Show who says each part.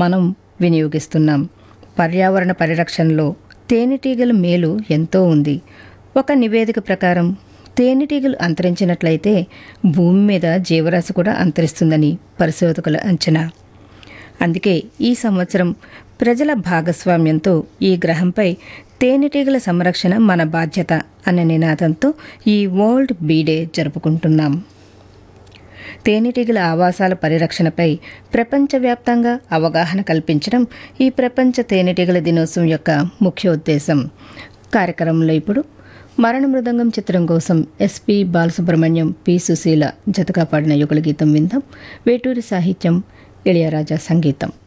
Speaker 1: మనం వినియోగిస్తున్నాం పర్యావరణ పరిరక్షణలో తేనెటీగల మేలు ఎంతో ఉంది ఒక నివేదిక ప్రకారం తేనెటీగలు అంతరించినట్లయితే భూమి మీద జీవరాశి కూడా అంతరిస్తుందని పరిశోధకుల అంచనా అందుకే ఈ సంవత్సరం ప్రజల భాగస్వామ్యంతో ఈ గ్రహంపై తేనెటీగల సంరక్షణ మన బాధ్యత అనే నినాదంతో ఈ వరల్డ్ బీడే జరుపుకుంటున్నాం తేనెటీగల ఆవాసాల పరిరక్షణపై ప్రపంచవ్యాప్తంగా అవగాహన కల్పించడం ఈ ప్రపంచ తేనెటీగల దినోత్సవం యొక్క ముఖ్య ఉద్దేశం కార్యక్రమంలో ఇప్పుడు మరణ మృదంగం చిత్రం కోసం ఎస్పి బాలసుబ్రహ్మణ్యం పి సుశీల జతగా పాడిన యుగల గీతం విందాం వేటూరి సాహిత్యం ఇళయరాజా సంగీతం